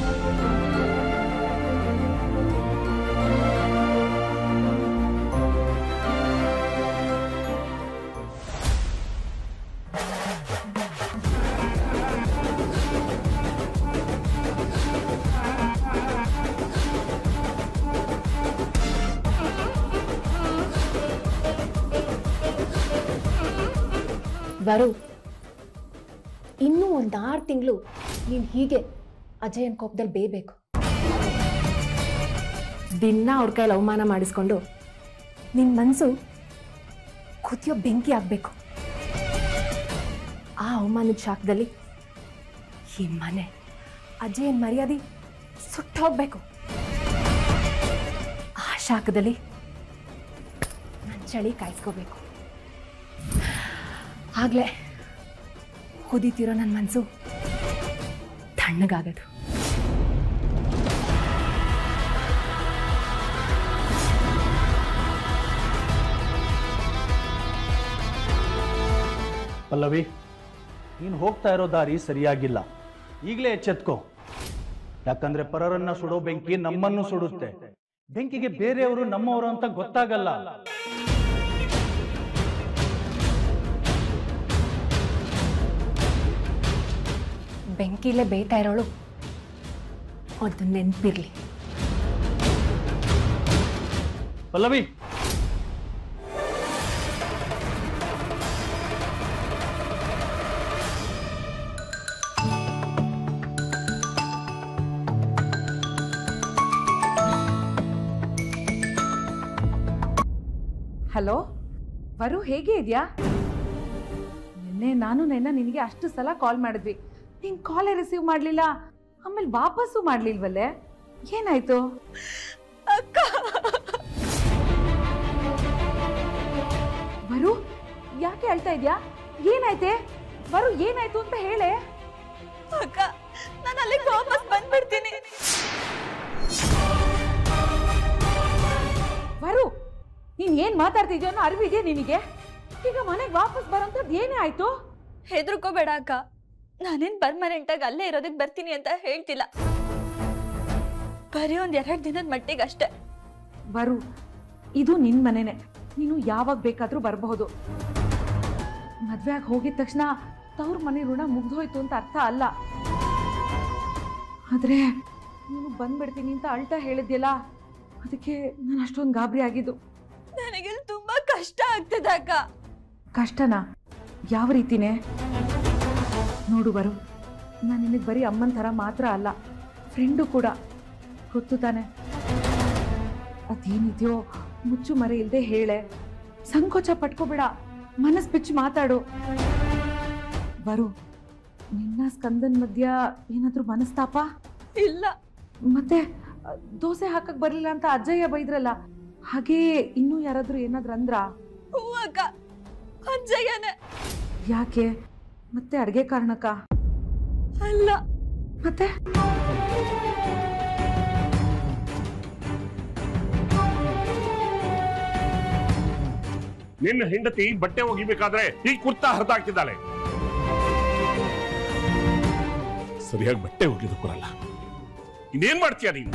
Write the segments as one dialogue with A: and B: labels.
A: ಬರು ಇನ್ನೂ ಒಂದು ಆರು ತಿಂಗಳು ನೀನು ಹೀಗೆ ಅಜಯನ್ ಕೋಪದಲ್ಲಿ ಬೇಯಬೇಕು ದಿನ ಅವ್ರ ಕೈಲಿ ಅವಮಾನ ಮಾಡಿಸ್ಕೊಂಡು ನಿನ್ನ ಮನಸ್ಸು ಕುದಿಯೋ ಬೆಂಕಿ ಆಗಬೇಕು ಆ ಅವಮಾನದ ಶಾಖದಲ್ಲಿ ಈ ಮನೆ ಅಜಯನ್ ಮರ್ಯಾದೆ ಸುಟ್ಟು ಹೋಗ್ಬೇಕು ಆ ಶಾಖದಲ್ಲಿ ನನ್ನ ಚಳಿ ಕಾಯಿಸ್ಕೋಬೇಕು ಆಗ್ಲೇ ಕುದೀತಿರೋ ನನ್ನ ಮನಸ್ಸು ತಣ್ಣಗಾಗದು
B: ಪಲ್ಲವಿ ನೀನು ಹೋಗ್ತಾ ಇರೋ ದಾರಿ ಸರಿಯಾಗಿಲ್ಲ ಈಗಲೇ ಎಚ್ಚೆತ್ಕೋ ಯಾಕಂದ್ರೆ ಪರರನ್ನ ಸುಡೋ ಬೆಂಕಿ ನಮ್ಮನ್ನು ಸುಡುತ್ತೆ ಬೆಂಕಿಗೆ ಬೇರೆಯವರು ನಮ್ಮವರು ಅಂತ ಗೊತ್ತಾಗಲ್ಲ
A: ಬೆಂಕಿಲೇ ಬೇಯ್ತಾ ಇರೋಳು ಅದು ನೆನಪಿರ್ಲಿ
B: ಪಲ್ಲವಿ
C: ಹಲೋ ವರು ಹೇಗೆ ಇದೆಯಾ ನಿನ್ನೆ ನಾನು ನೆನ್ನ ನಿನಗೆ ಅಷ್ಟು ಸಲ ಕಾಲ್ ಮಾಡಿದ್ವಿ ನೀನ್ ಕಾಲೇ ರಿಸೀವ್ ಮಾಡಲಿಲ್ಲ ಆಮೇಲೆ ವಾಪಸ್ಸು ಮಾಡ್ಲಿಲ್ವಲ್ಲೇ ಏನಾಯ್ತು ವರು ಯಾಕೆ ಅಳ್ತಾ ಇದ್ಯಾ ಏನಾಯ್ತೆ ವರು ಏನಾಯ್ತು ಅಂತ ಹೇಳೆ
D: ಅಕ್ಕ ನಾನು ಅಲ್ಲಿಗೆ ವಾಪಸ್ ಬಂದ್ಬಿಡ್ತೀನಿ
C: ವರು ನೀನ್ ಏನ್ ಮಾತಾಡ್ತಿದ್ಯೋ ಅನ್ನೋ ಅರಿವಿದೆಯಾ ನಿನಗೆ ಈಗ ಮನೆಗೆ ವಾಪಸ್ ಬರೋಂಥದ್ದು ಏನೇ ಆಯ್ತು
D: ಹೆದರ್ಕೋಬೇಡ ಅಕ್ಕ ನಾನೇನ್ ಪರ್ಮನೆಂಟ್ ಆಗಿ ಅಲ್ಲೇ ಇರೋದಕ್ಕೆ ಬರ್ತೀನಿ ಅಂತ ಹೇಳ್ತಿಲ್ಲ ಬರೀ ಒಂದ್ ಎರಡ್ ದಿನದ ಮಟ್ಟಿಗೆ ಅಷ್ಟೇ
C: ವರು ಇದು ನಿನ್ ಮನೆನೆ ನೀನು ಯಾವಾಗ ಬೇಕಾದ್ರೂ ಬರಬಹುದು ಮದ್ವೆ ಆಗಿ ಹೋಗಿದ ತಕ್ಷಣ ತವ್ರ ಮನೆ ಋಣ ಮುಗ್ದೋಯ್ತು ಅಂತ ಅರ್ಥ ಅಲ್ಲ ಆದ್ರೆ ನೀನು ಬಂದ್ಬಿಡ್ತೀನಿ ಅಂತ ಅಳ್ತಾ ಹೇಳಿದ್ಯಲ್ಲ ಅದಕ್ಕೆ ನಾನು ಅಷ್ಟೊಂದು ಗಾಬರಿ ಆಗಿದ್ದು
D: ನನಗೆ ತುಂಬಾ ಕಷ್ಟ ಆಗ್ತದೆ ಅಕ್ಕ
C: ಕಷ್ಟನಾ ಯಾವ ರೀತಿನೇ ನೋಡು ಬರು ನಾನು ನಿನಗೆ ಬರೀ ಅಮ್ಮನ ಥರ ಮಾತ್ರ ಅಲ್ಲ ಫ್ರೆಂಡು ಕೂಡ ಗೊತ್ತು ತಾನೆ ಅದೇನಿದೆಯೋ ಮುಚ್ಚು ಮರೆ ಇಲ್ಲದೆ ಹೇಳೆ ಸಂಕೋಚ ಪಟ್ಕೋಬೇಡ ಮನಸ್ ಬಿಚ್ಚಿ ಮಾತಾಡು ಬರು ನಿನ್ನ ಸ್ಕಂದನ್ ಮಧ್ಯ ಏನಾದ್ರೂ ಮನಸ್ತಾಪ
D: ಇಲ್ಲ
C: ಮತ್ತೆ ಅ, ದೋಸೆ ಹಾಕಕ್ ಬರ್ಲಿಲ್ಲ ಅಂತ ಅಜ್ಜಯ್ಯ ಬೈದ್ರಲ್ಲ ಹಾಗೆ ಇನ್ನೂ ಯಾರಾದ್ರೂ ಏನಾದ್ರೂ ಅಂದ್ರಾ
D: ಹೂ ಅಕ್ಕ ಅಜ್ಜಯ್ಯನೇ
C: ಯಾಕೆ ಮತ್ತೆ ಅಡ್ಗೆ ಕಾರಣಕ್ಕ
D: ಅಲ್ಲ
C: ಮತ್ತೆ
E: ನಿನ್ನ ಹೆಂಡತಿ ಬಟ್ಟೆ ಒಗಿಬೇಕಾದ್ರೆ ಈ ಕುರ್ತಾ ಹರಿದಾಕ್ತಿದ್ದಾಳೆ ಸರಿಯಾಗಿ ಬಟ್ಟೆ ಒಗಿದು ಬರಲ್ಲ ಇನ್ನೇನ್ ಮಾಡ್ತೀಯ ನೀನು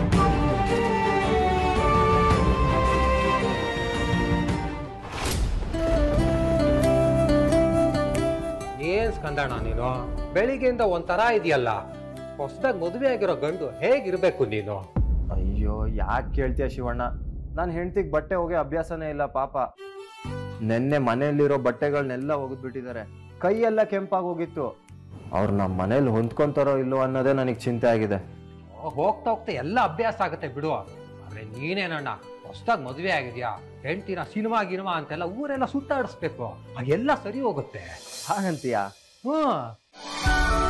F: ಏನ್ ಸ್ಕಂದಣ್ಣ ನೀನು ಬೆಳಿಗ್ಗೆಯಿಂದ ಒಂಥರ ಇದೆಯಲ್ಲ ಹೊಸದಾಗಿ ಮದುವೆ ಆಗಿರೋ ಗಂಡು ಹೇಗಿರ್ಬೇಕು ನೀನು
G: ಅಯ್ಯೋ ಯಾಕೆ ಕೇಳ್ತೀಯ ಶಿವಣ್ಣ ನಾನು ಹೆಂಡ್ತಿಗ್ ಬಟ್ಟೆ ಹೋಗಿ ಅಭ್ಯಾಸನೇ ಇಲ್ಲ ಪಾಪ ನೆನ್ನೆ ಮನೆಯಲ್ಲಿರೋ ಬಟ್ಟೆಗಳನ್ನೆಲ್ಲ ಒಗೆದ್ಬಿಟ್ಟಿದ್ದಾರೆ ಕೈಯೆಲ್ಲ ಕೆಂಪಾಗಿ ಹೋಗಿತ್ತು ಅವ್ರು ನಮ್ಮ ಮನೇಲಿ ಹೊಂದ್ಕೊಂತಾರೋ ಇಲ್ಲೋ ಅನ್ನೋದೇ ನನಗೆ ಚಿಂತೆ ಆಗಿದೆ
F: ಹೋಗ್ತಾ ಹೋಗ್ತಾ ಎಲ್ಲ ಅಭ್ಯಾಸ ಆಗುತ್ತೆ ಬಿಡು ಆದ್ರೆ ನೀನೇನಣ್ಣ ಹೊಸದಾಗಿ ಮದುವೆ ಆಗಿದ್ಯಾ ಹೆಂಡ್ತಿನ ಸಿನಿಮಾ ಗಿನಿಮಾ ಅಂತೆಲ್ಲ ಊರೆಲ್ಲ ಸುತ್ತಾಡಿಸ್ಬೇಕು ಎಲ್ಲ ಸರಿ ಹೋಗುತ್ತೆ
G: ಹಾಗಂತೀಯಾ
F: ಹ್ಮ್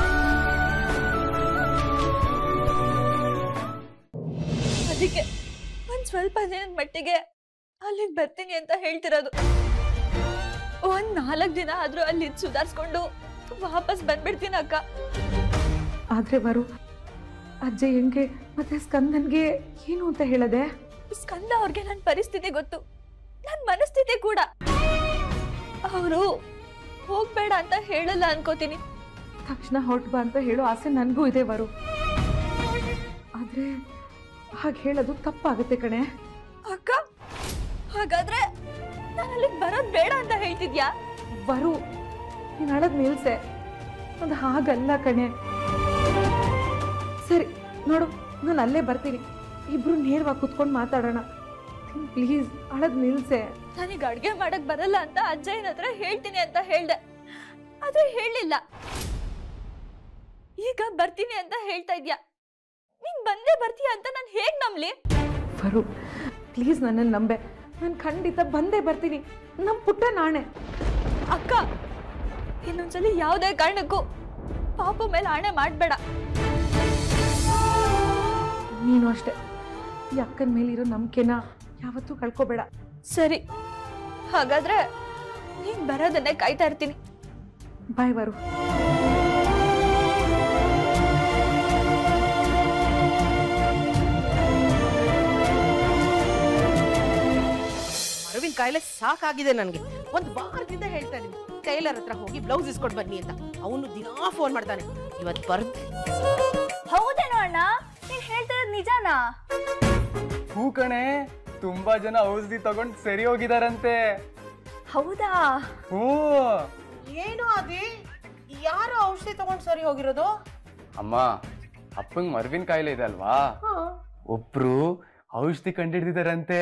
D: ಅದಕ್ಕೆ ಒಂದ್ ಸ್ವಲ್ಪ ದಿನದ ಮಟ್ಟಿಗೆ ಅಲ್ಲಿಗೆ ಬರ್ತೀನಿ ಅಂತ ಹೇಳ್ತಿರೋದು ಒಂದ್ ನಾಲ್ಕು ದಿನ ಆದ್ರೂ ಅಲ್ಲಿ ಸುಧಾರಿಸ್ಕೊಂಡು ವಾಪಸ್ ಬಂದ್ಬಿಡ್ತೀನಿ ಅಕ್ಕ
C: ಆದ್ರೆ ಬರು ಅಜ್ಜಯ್ಯಂಗೆ ಮತ್ತೆ ಸ್ಕಂದನ್ಗೆ ಏನು ಅಂತ ಹೇಳದೆ
D: ಸ್ಕಂದ ಅವ್ರಿಗೆ ನನ್ನ ಪರಿಸ್ಥಿತಿ ಗೊತ್ತು ನನ್ನ ಮನಸ್ಥಿತಿ ಕೂಡ ಅವರು ಹೋಗ್ಬೇಡ ಅಂತ ಹೇಳಲ್ಲ ಅನ್ಕೋತೀನಿ
C: ತಕ್ಷಣ ಹೊರಟು ಬಾ ಅಂತ ಹೇಳೋ ಆಸೆ ನನಗೂ ಇದೆ ಬರು ಆದ್ರೆ ಹಾಗೆ ಹೇಳೋದು ತಪ್ಪಾಗುತ್ತೆ ಕಣೆ
D: ಅಕ್ಕ ಹಾಗಾದ್ರೆ ನಾನು ಅಲ್ಲಿಗೆ ಬರೋದ್ ಬೇಡ ಅಂತ ಹೇಳ್ತಿದ್ಯಾ
C: ಬರು ನೀನು ಅಳದ್ ನಿಲ್ಸೆ ಅದು ಹಾಗಲ್ಲ ಕಣೆ ಸರಿ ನೋಡು ನಾನು ಅಲ್ಲೇ ಬರ್ತೀನಿ ಇಬ್ರು ನೇರವಾಗಿ ಕುತ್ಕೊಂಡು ಮಾತಾಡೋಣ ಪ್ಲೀಸ್ ಅಳದ್ ನಿಲ್ಸೆ
D: ನನಗೆ ಅಡ್ಗೆ ಮಾಡಕ್ ಬರಲ್ಲ ಅಂತ ಅಜ್ಜಯ್ಯನ ಹತ್ರ ಹೇಳ್ತೀನಿ ಅಂತ ಹೇಳ್ದೆ ಆದ್ರೆ ಹೇಳಿಲ್ಲ ಈಗ ಬರ್ತೀನಿ ಅಂತ ಹೇಳ್ತಾ ಇದ್ಯಾ ನೀನ್ ಬಂದೇ ಬರ್ತೀಯ ಅಂತ ನಾನು ಹೇಗ್ ನಂಬ್ಲಿ
C: ಬರು ಪ್ಲೀಸ್ ನನ್ನನ್ನು ನಂಬೆ ನಾನು ಖಂಡಿತ ಬಂದೇ ಬರ್ತೀನಿ ನಮ್ಮ ಪುಟ್ಟ ನಾಣೆ
D: ಅಕ್ಕ ಇನ್ನೊಂದ್ಸಲಿ ಯಾವುದೇ ಕಾರಣಕ್ಕೂ ಪಾಪ ಮೇಲೆ ಆಣೆ ಮಾಡ್ಬೇಡ
C: ನೀನು ಅಷ್ಟೇ ಈ ಅಕ್ಕನ ಮೇಲಿರೋ ನಂಬಿಕೆನ ಯಾವತ್ತೂ ಕಳ್ಕೊಬೇಡ
D: ಸರಿ ಹಾಗಾದ್ರೆ ನೀನ್ ಬರೋದನ್ನೇ ಕಾಯ್ತಾ ಇರ್ತೀನಿ
C: ಬಾಯ್ ಬರು
H: ಅರವಿಂದ್ ಕಾಯಿಲೆ ಸಾಕಾಗಿದೆ ನನಗೆ ಒಂದು ವಾರದಿಂದ ಹೇಳ್ತಾ ಇದೀನಿ ಟೈಲರ್ ಹತ್ರ ಹೋಗಿ ಬ್ಲೌಸ್ ಇಸ್ಕೊಂಡು ಬನ್ನಿ ಅಂತ ಅವನು ದಿನಾ ಫೋನ್ ಮಾಡ್ತಾನೆ ಇವತ್ತು ಬರ್ದು
D: ಹೌದೇನೋ ಅಣ್ಣ ನೀನ್ ಹೇಳ್ತಿರೋದ್ ನಿಜಾನಾ
I: ಹೂ ಕಣೆ ತುಂಬಾ ಜನ ಔಷಧಿ ತಗೊಂಡ್ ಸರಿ ಹೋಗಿದಾರಂತೆ
D: ಹೌದಾ
I: ಹೂ
H: ಏನು ಅದೇ ಯಾರು ಔಷಧಿ ತಗೊಂಡು ಸರಿ ಹೋಗಿರೋದು
I: ಅಮ್ಮ ಅಪ್ಪಂಗ್ ಮರ್ವಿನ್ ಕಾಯಿಲೆ ಇದೆ ಅಲ್ವಾ ಒಬ್ರು ಔಷಧಿ ಕಂಡಿಡ್ದಿದಾರಂತೆ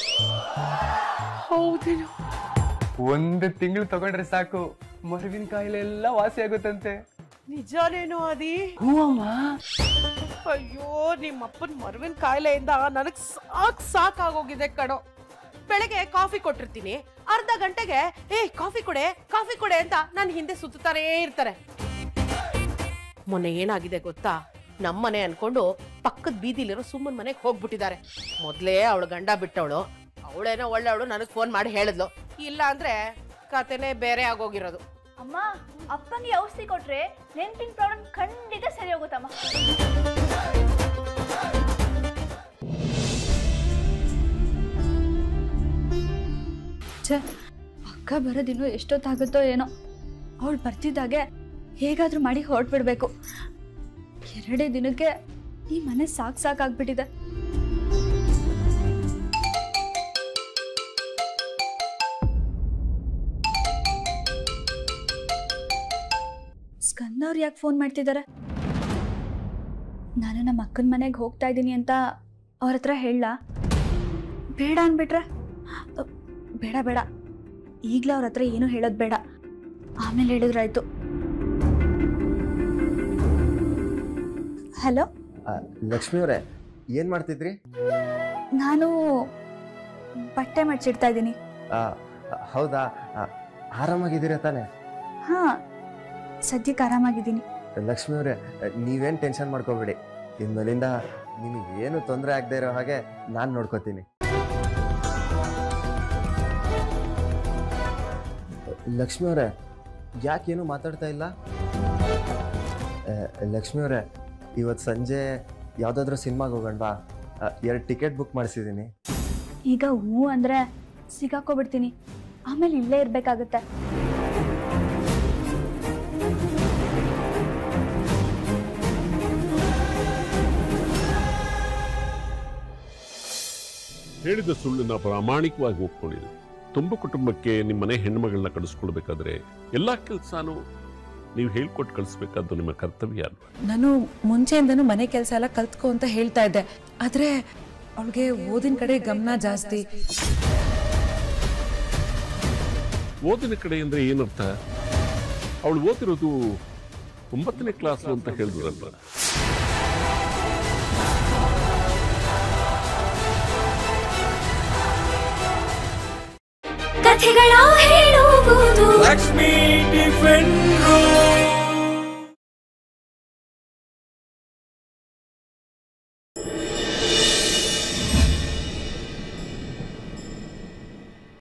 H: ಹೌದೇನು
I: ಒಂದು ತಿಂಗಳು ತಗೊಂಡ್ರೆ ಸಾಕು ಮರ್ವಿನ್ ಕಾಯಿಲೆ ಎಲ್ಲ ವಾಸಿ ಆಗುತ್ತಂತೆ
H: ನಿಜಾನೇನು ಅದಿ
I: ಹೂ ಅಮ್ಮ
H: ಅಯ್ಯೋ ನಿಮ್ಮ ಅಪ್ಪನ ಮರವಿನ ಕಾಯಿಲೆಯಿಂದ ನನಗ್ ಸಾಕ್ ಸಾಕಾಗೋಗಿದೆ ಕಣೋ ಬೆಳಗ್ಗೆ ಕಾಫಿ ಕೊಟ್ಟಿರ್ತೀನಿ ಅರ್ಧ ಗಂಟೆಗೆ ಏ ಕಾಫಿ ಕೊಡೆ ಕಾಫಿ ಕೊಡೆ ಅಂತ ನನ್ನ ಹಿಂದೆ ಸುತ್ತಾನೇ ಇರ್ತಾರೆ ಮೊನ್ನೆ ಏನಾಗಿದೆ ಗೊತ್ತಾ ನಮ್ಮನೆ ಅನ್ಕೊಂಡು ಪಕ್ಕದ ಬೀದಿಲಿರೋ ಸುಮ್ಮನ್ ಮನೆಗೆ ಹೋಗ್ಬಿಟ್ಟಿದ್ದಾರೆ ಮೊದ್ಲೇ ಅವಳು ಗಂಡ ಬಿಟ್ಟವಳು ಅವಳೇನೋ ಒಳ್ಳೆವಳು ನನಗೆ ಫೋನ್ ಮಾಡಿ ಹೇಳಿದ್ಲು ಇಲ್ಲ ಅಂದ್ರೆ ಕತೆನೇ ಬೇರೆ ಆಗೋಗಿರೋದು
D: ಅಮ್ಮ ಅಪ್ಪಂಗೆ ಔಷಧಿ ಕೊಟ್ರೆ ನೆನ್ಪಿನ ಪ್ರಾಬ್ಲಮ್ ಖಂಡಿತ ಸರಿ ಹೋಗುತ್ತಮ್ಮ ಛೇ ಅಕ್ಕ ಬರೋದಿನ್ನು ಎಷ್ಟೊತ್ತಾಗುತ್ತೋ ಏನೋ ಅವಳು ಬರ್ತಿದ್ದಾಗೆ ಹೇಗಾದ್ರೂ ಮಾಡಿ ಹೊರಟ್ಬಿಡ್ಬೇಕು ಎರಡೇ ದಿನಕ್ಕೆ ಈ ಮನೆ ಸಾಕ್ ಸಾಕಾಗ್ಬಿಟ್ಟಿದೆ ಸ್ಕಂದವ್ರು ಯಾಕೆ ಫೋನ್ ಮಾಡ್ತಿದ್ದಾರೆ ನಾನು ನಮ್ಮ ಅಕ್ಕನ ಮನೆಗೆ ಹೋಗ್ತಾ ಇದ್ದೀನಿ ಅಂತ ಅವ್ರ ಹತ್ರ ಹೇಳ ಬೇಡ ಅನ್ಬಿಟ್ರೆ ಅ, ಬೇಡ ಬೇಡ ಈಗಲೇ ಅವ್ರ ಹತ್ರ ಏನೂ ಹೇಳೋದು ಬೇಡ ಆಮೇಲೆ ಹೇಳಿದ್ರಾಯ್ತು ಹಲೋ
G: ಲಕ್ಷ್ಮಿ ಅವರೇ ಏನ್ ಮಾಡ್ತಿದ್ರಿ
D: ನಾನು ಬಟ್ಟೆ ಮಡ್ಚಿಡ್ತಾ ಇದ್ದೀನಿ
G: ಆ, ಹೌದಾ ಆ, ಆರಾಮಾಗಿದ್ದೀರಾ ತಾನೆ
D: ಹಾಂ ಸದ್ಯಕ್ಕೆ ಆರಾಮಾಗಿದ್ದೀನಿ
G: ಲಕ್ಷ್ಮಿ ಅವರೇ ನೀವೇನ್ ಟೆನ್ಷನ್ ಮಾಡ್ಕೋಬೇಡಿ ಇನ್ಮೇಲಿಂದ ನಿಮಗೆ ಏನು ತೊಂದರೆ ಆಗದೆ ಇರೋ ಹಾಗೆ ನಾನು ನೋಡ್ಕೋತೀನಿ ಲಕ್ಷ್ಮಿ ಅವರೇ ಯಾಕೇನು ಮಾತಾಡ್ತಾ ಇಲ್ಲ ಆ, ಲಕ್ಷ್ಮಿ ಅವರೇ ಇವತ್ತು ಸಂಜೆ ಯಾವುದಾದ್ರೂ ಸಿನಿಮಾಗೆ ಹೋಗೋಣವಾ ಎರಡು ಟಿಕೆಟ್ ಬುಕ್ ಮಾಡಿಸಿದ್ದೀನಿ
D: ಈಗ ಹ್ಞೂ ಅಂದರೆ ಸಿಗಾಕೋಬಿಡ್ತೀನಿ ಆಮೇಲೆ ಇಲ್ಲೇ ಇರಬೇಕಾಗುತ್ತೆ
E: ಹೇಳಿದ ಸುಳ್ಳನ್ನ ಪ್ರಾಮಾಣಿಕವಾಗಿ ಒಪ್ಕೊಂಡಿದೆ ತುಂಬ ಕುಟುಂಬಕ್ಕೆ ನಿಮ್ಮ ಮನೆ ಹೆಣ್ಮಗಳನ್ನ ಕಳಿಸ್ಕೊಡ್ಬೇಕಾದ್ರೆ ಎಲ್ಲಾ ಕೆಲಸನೂ ನೀವು ಹೇಳ್ಕೊಟ್ಟು ಕಳಿಸ್ಬೇಕಾದ್ದು ನಿಮ್ಮ ಕರ್ತವ್ಯ ಅಲ್ವಾ
C: ನಾನು ಮುಂಚೆಯಿಂದನೂ ಮನೆ ಕೆಲಸ ಎಲ್ಲ ಕಲ್ತ್ಕೊ ಅಂತ ಹೇಳ್ತಾ ಇದ್ದೆ ಆದ್ರೆ ಅವಳಿಗೆ ಓದಿನ ಕಡೆ ಗಮನ ಜಾಸ್ತಿ
E: ಓದಿನ ಕಡೆ ಅಂದ್ರೆ ಏನರ್ಥ ಅವಳು ಓದಿರೋದು ಒಂಬತ್ತನೇ ಕ್ಲಾಸು ಅಂತ ಹೇಳಿದ್ರಲ್ವ
J: ಕಥೆಗಳ ಹೇಳುವುದು
I: ಲಕ್ಷ್ಮೀ ಟಿಫಿನ್ ರೂಮ್